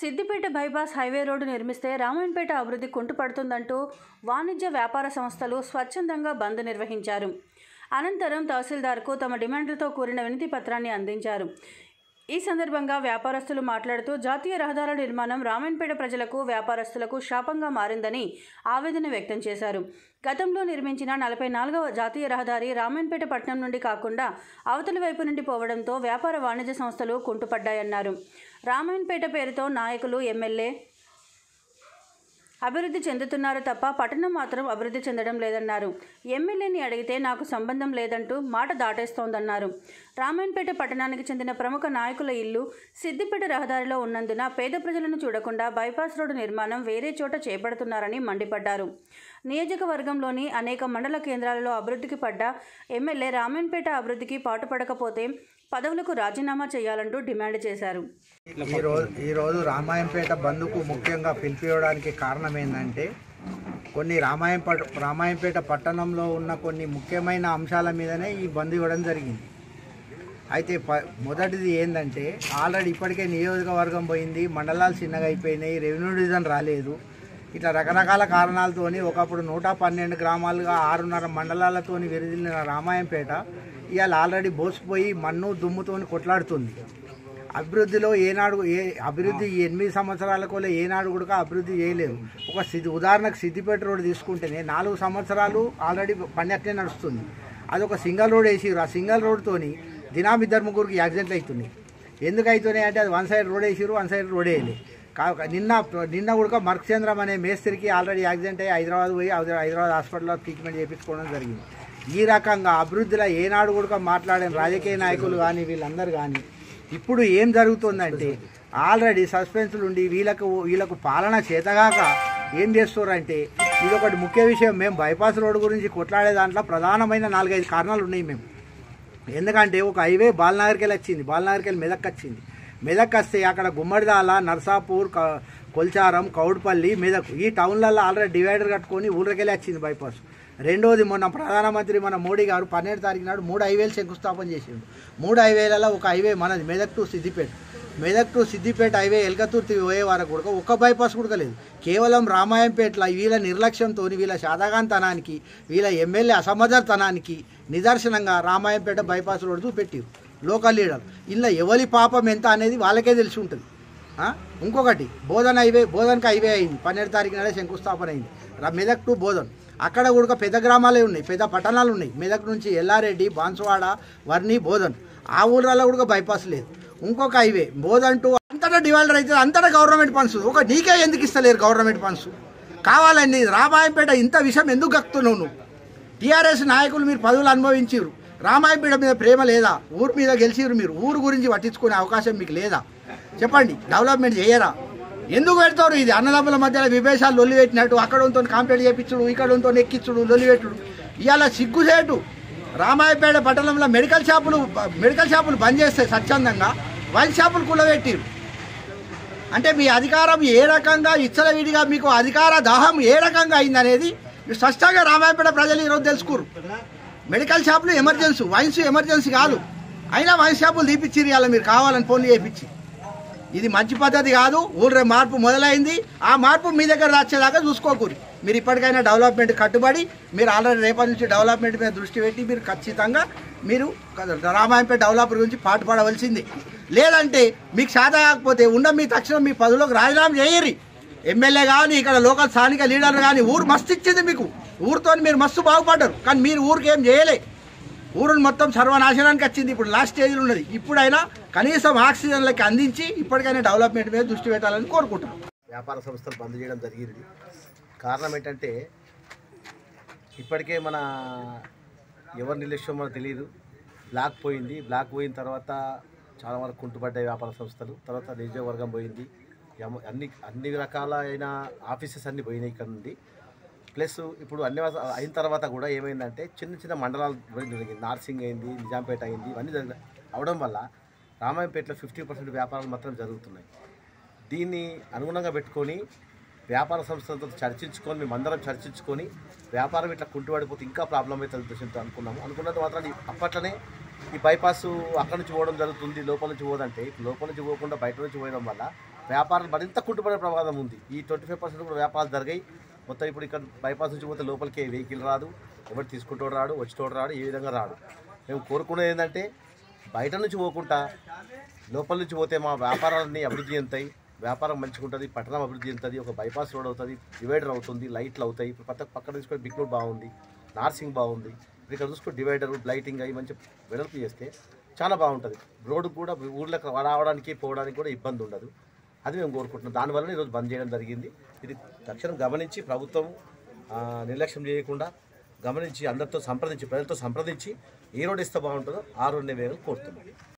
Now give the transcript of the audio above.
Siddipet bypass highway road నిర్మిస్తే రామాయణపేట అభివృద్ధి కుంటుపడుతుందంటూ వాణిజ్య వ్యాపార సంస్థలు స్వచ్ఛందంగా బంద్ నిర్వహించారు అనంతరం తహసీల్దార్కు తమ డిమాండ్లతో కూడిన వినతి పత్రాన్ని అందించారు ఈ సందర్భంగా వ్యాపారస్తులు మాట్లాడుతూ జాతీయ రహదారుల నిర్మాణం రామాయణపేట ప్రజలకు వ్యాపారస్తులకు శాపంగా మారిందని ఆవేదన వ్యక్తం చేశారు గతంలో నిర్మించిన నలభై నాలుగవ జాతీయ రహదారి రామాయణపేట పట్టణం నుండి కాకుండా అవతలి వైపు నుండి పోవడంతో వ్యాపార వాణిజ్య సంస్థలు కుంటుపడ్డాయన్నారు రామాయణపేట పేరుతో నాయకులు ఎమ్మెల్యే అభివృద్ధి చెందుతున్నారు తప్ప పట్టణం మాత్రం అభివృద్ధి చెందడం లేదన్నారు ఎమ్మెల్యేని అడిగితే నాకు సంబంధం లేదంటూ మాట దాటేస్తోందన్నారు రామాయణపేట పట్టణానికి చెందిన ప్రముఖ నాయకుల ఇల్లు సిద్దిపేట రహదారిలో ఉన్నందున పేద ప్రజలను చూడకుండా బైపాస్ రోడ్డు నిర్మాణం వేరే చోట చేపడుతున్నారని మండిపడ్డారు నియోజకవర్గంలోని అనేక మండల కేంద్రాలలో అభివృద్ధికి పడ్డ ఎమ్మెల్యే రామాయణపేట అభివృద్ధికి పాటుపడకపోతే పదవులకు రాజీనామా చేయాలంటూ డిమాండ్ చేశారు ఈరోజు ఈరోజు రామాయంపేట బంద్కు ముఖ్యంగా పిలిపివ్వడానికి కారణం ఏంటంటే కొన్ని రామాయంపేట రామాయంపేట పట్టణంలో ఉన్న కొన్ని ముఖ్యమైన అంశాల మీదనే ఈ బంద్ ఇవ్వడం జరిగింది అయితే ప మొదటిది ఏంటంటే ఆల్రెడీ ఇప్పటికే నియోజకవర్గం పోయింది మండలాలు చిన్నగా అయిపోయినాయి రెవెన్యూ డివిజన్ రాలేదు ఇట్లా రకరకాల కారణాలతోని ఒకప్పుడు నూట పన్నెండు గ్రామాలుగా ఆరున్నర మండలాలతోని విరిదిలిన రామాయంపేట ఇవాళ ఆల్రెడీ బోసిపోయి మన్ను దుమ్ముతోని కొట్లాడుతుంది అభివృద్ధిలో ఏనాడు ఏ అభివృద్ధి ఈ ఎనిమిది సంవత్సరాలకు ఏనాడు కూడా అభివృద్ధి చేయలేదు ఒక సిద్ధి ఉదాహరణకు సిద్దిపేట రోడ్ తీసుకుంటేనే నాలుగు సంవత్సరాలు ఆల్రెడీ పని అట్లే నడుస్తుంది అది ఒక సింగల్ రోడ్ వేసిరు ఆ సింగల్ రోడ్తోని దినాం ఇద్దరు ముగ్గురికి యాక్సిడెంట్లు అవుతున్నాయి ఎందుకు అవుతున్నాయి అంటే అది వన్ సైడ్ రోడ్ వేసిరు వన్ సైడ్ రోడ్ వేయలే కా- నిన్న నిన్న కూడా మర్క్షేంద్రం అనే మేస్త్రికి ఆల్రెడీ యాక్సిడెంట్ అయ్యి హైదరాబాద్ పోయి హైదరా- హైదరాబాద్ హాస్పిటల్లో ట్రీట్మెంట్ చేయించుకోవడం జరిగింది ఈ రకంగా అభివృద్ధిలో ఏనాడు కూడా మాట్లాడిన రాజకీయ నాయకులు కానీ వీళ్ళందరూ కానీ ఇప్పుడు ఏం జరుగుతుందంటే ఆల్రెడీ సస్పెన్స్లు ఉండి వీళ్ళకు వీళ్ళకు పాలన చేతగాక ఏం చేస్తున్నారంటే ఇది ఒకటి ముఖ్య విషయం మేము బైపాస్ రోడ్ గురించి కొట్లాడే దాంట్లో ప్రధానమైన నాలుగైదు కారణాలు ఉన్నాయి మేము ఎందుకంటే ఒక హైవే బాలనగర్కి వెళ్ళి వచ్చింది బాలనగర్కి వెళ్ళి మెదక్ వచ్చింది మెదక్ వస్తే అక్కడ గుమ్మడిదాల నర్సాపూర్ క- కొల్చారం కౌడ్పల్లి మెదక్ ఈ టౌన్లలో ఆల్రెడీ డివైడర్ కట్టుకొని ఊళ్ళకెళ్ళి వచ్చింది బైపాస్ రెండోది మొన్న ప్రధానమంత్రి మన మోడీ గారు పన్నెండు తారీఖు నాడు మూడు హైవేలు శంకుస్థాపన చేసిండు మూడు హైవేలలో ఒక హైవే మనది Medak to Siddipet Medak to Siddipet highway Elkathurthi పోయే వరకు కూడా ఒక్క బైపాస్ కూడా లేదు కేవలం రామాయంపేటలో వీళ్ళ నిర్లక్ష్యంతో వీళ్ళ శాతగాంతనానికి వీళ్ళ ఎమ్మెల్యే అసమర్థతనానికి నిదర్శనంగా రామాయంపేట బైపాస్ రోడ్ చూపెట్టిరు లోకల్ లీడర్ ఇలా ఎవరి పాపం ఎంత అనేది వాళ్ళకే తెలిసి ఉంటుంది ఆ? ఇంకొకటి బోధన్ హైవే బోధన్కి హైవే అయింది పన్నెండు తారీఖు నాడే శంకుస్థాపన అయింది రా- మెదక్ టు బోధన్ అక్కడ కూడా పెద్ద గ్రామాలే ఉన్నాయి పెద్ద పట్టణాలు ఉన్నాయి మెదక్ నుంచి ఎల్లారెడ్డి బాన్సువాడ వర్ణి బోధన్ ఆ ఊళ్ళలో కూడా బైపాస్ లేదు ఇంకొక హైవే బోధన్ టు అంతటా డివైడర్ అయితే అంతటా గవర్నమెంట్ ఫండ్స్ ఒక నీకే ఎందుకు ఇస్తలేరు గవర్నమెంట్ ఫండ్స్ కావాలండి రామాయంపేట ఇంత విషయం ఎందుకు గక్కుతున్నావు నువ్వు టీఆర్ఎస్ నాయకులు మీరు పదవులు అనుభవించారు రామాయపేట మీద ప్రేమ లేదా ఊరు మీద గెలిచిరు మీరు ఊరు గురించి పట్టించుకునే అవకాశం మీకు లేదా చెప్పండి డెవలప్మెంట్ చేయరా ఎందుకు పెడతారు ఇది అన్నదమ్ముల మధ్యలో విభేషాలు లొల్లి పెట్టినట్టు అక్కడ ఉంతో కంప్లైంట్ చేయించుడు ఇక్కడ ఉంతో ఎక్కించుడు లొల్లి పెట్టుడు ఇవాళ సిగ్గుసేటు రామాయపేట పట్టణంలో మెడికల్ షాపులు మెడికల్ షాపులు బంద్ చేస్తే స్వచ్ఛందంగా వైన్ షాపులు కులబెట్టిరు అంటే మీ అధికారం ఏ రకంగా విడిగా మీకు అధికార దాహం ఏ రకంగా అయిందనేది మీరు స్పష్టంగా రామాయపేట ప్రజలు ఈరోజు తెలుసుకోరు మెడికల్ షాపులు ఎమర్జెన్సీ వైన్స్ ఎమర్జెన్సీ కాదు అయినా వైన్ షాపులు తీపిచ్చిరు ఇవాళ మీరు కావాలని ఫోన్లు చేయించి ఇది మంచి పద్ధతి కాదు ఊళ్ళో మార్పు మొదలైంది ఆ మార్పు మీ దగ్గర వచ్చేదాకా చూసుకోకూరి మీరు ఇప్పటికైనా డెవలప్మెంట్ కట్టుబడి మీరు ఆల్రెడీ రేపటి నుంచి డెవలప్మెంట్ మీద దృష్టి పెట్టి మీరు ఖచ్చితంగా మీరు రామాయంపేట డెవలపర్ గురించి పాటుపడవలసింది లేదంటే మీకు శాత కాకపోతే ఉన్న మీ తక్షణం మీ పదవిలోకి రాజీనామా చేయరి ఎమ్మెల్యే కానీ ఇక్కడ లోకల్ స్థానిక లీడర్ కానీ ఊరు మస్తు ఇచ్చింది మీకు ఊరితో మీరు మస్తు బాగుపడ్డారు కానీ మీరు ఊరికి ఏం చేయలే ఊరుని మొత్తం సర్వనాశనానికి వచ్చింది ఇప్పుడు లాస్ట్ స్టేజ్లో ఉన్నది ఇప్పుడైనా కనీసం ఆక్సిజన్లకి అందించి ఇప్పటికైనా డెవలప్మెంట్ మీద దృష్టి పెట్టాలని కోరుకుంటున్నాం వ్యాపార సంస్థలు బంద్ చేయడం జరిగింది కారణం ఏంటంటే ఇప్పటికే మన ఎవరి నిర్లక్ష్యం మనకు తెలియదు బ్లాక్ పోయింది బ్లాక్ పోయిన తర్వాత చాలా వరకు కుంటుపడ్డాయి వ్యాపార సంస్థలు తర్వాత నియోజకవర్గం పోయింది ఎమ- అన్ని అన్ని రకాలైన ఆఫీసెస్ అన్నీ పోయినాయి ఇక్కడ నుండి ప్లస్ ఇప్పుడు అన్ని వస- అయిన తర్వాత కూడా ఏమైందంటే చిన్న చిన్న మండలాలు పోయి జరిగింది నార్సింగ్ అయింది నిజాంపేట అయింది ఇవన్నీ జరిగిన అవడం వల్ల రామాయంపేటలో ఫిఫ్టీ పర్సెంట్ వ్యాపారాలు మాత్రం జరుగుతున్నాయి దీన్ని అనుగుణంగా పెట్టుకొని వ్యాపార సంస్థలతో చర్చించుకొని మేమందరం చర్చించుకొని వ్యాపారం ఇట్లా కుంటుపడిపోతే ఇంకా ప్రాబ్లం అవుతుంది ఉద్దేశంతో అనుకున్నాము అనుకున్నంత మాత్రం అప్పట్లోనే ఈ బైపాస్ అక్కడి నుంచి పోవడం జరుగుతుంది లోపల నుంచి పోదంటే లోపల నుంచి పోకుండా బయట నుంచి పోయడం వల్ల వ్యాపారాలు మరింత కుంటుపడే ప్రమాదం ఉంది ఈ ట్వంటీ ఫైవ్ పర్సెంట్ కూడా వ్యాపారాలు జరిగాయి మొత్తం ఇప్పుడు ఇక్కడ బైపాస్ నుంచి పోతే లోపలికి వెహికల్ రాదు ఎవరు తీసుకుంటోడు రాడు వచ్చేటోడు రాడు ఏ విధంగా రాడు మేము కోరుకునేది ఏంటంటే బయట నుంచి పోకుండా లోపల నుంచి పోతే మా వ్యాపారాలన్నీ అభివృద్ధి చెందుతాయి వ్యాపారం మంచిగా ఉంటుంది పట్టణం అభివృద్ధి చెందుతుంది ఒక బైపాస్ రోడ్ అవుతుంది డివైడర్ అవుతుంది లైట్లు అవుతాయి ఇప్పుడు పక్క పక్కన తీసుకొని బిగ్ రోడ్ బాగుంది నార్సింగ్ బాగుంది ఇప్పుడు ఇక్కడ చూసుకుంటే డివైడర్ లైటింగ్ అవి మంచి వెడల్పు చేస్తే చాలా బాగుంటుంది రోడ్డు కూడా ఊర్లకు రావడానికి పోవడానికి కూడా ఇబ్బంది ఉండదు అది మేము కోరుకుంటున్నాం దానివల్ల ఈరోజు బంద్ చేయడం జరిగింది ఇది తక్షణం గమనించి ప్రభుత్వం ఆ, నిర్లక్ష్యం చేయకుండా గమనించి అందరితో సంప్రదించి ప్రజలతో సంప్రదించి ఏ రోడ్ ఇస్తే బాగుంటుందో ఆ రోడ్నే వేయాలని కోరుతున్నాం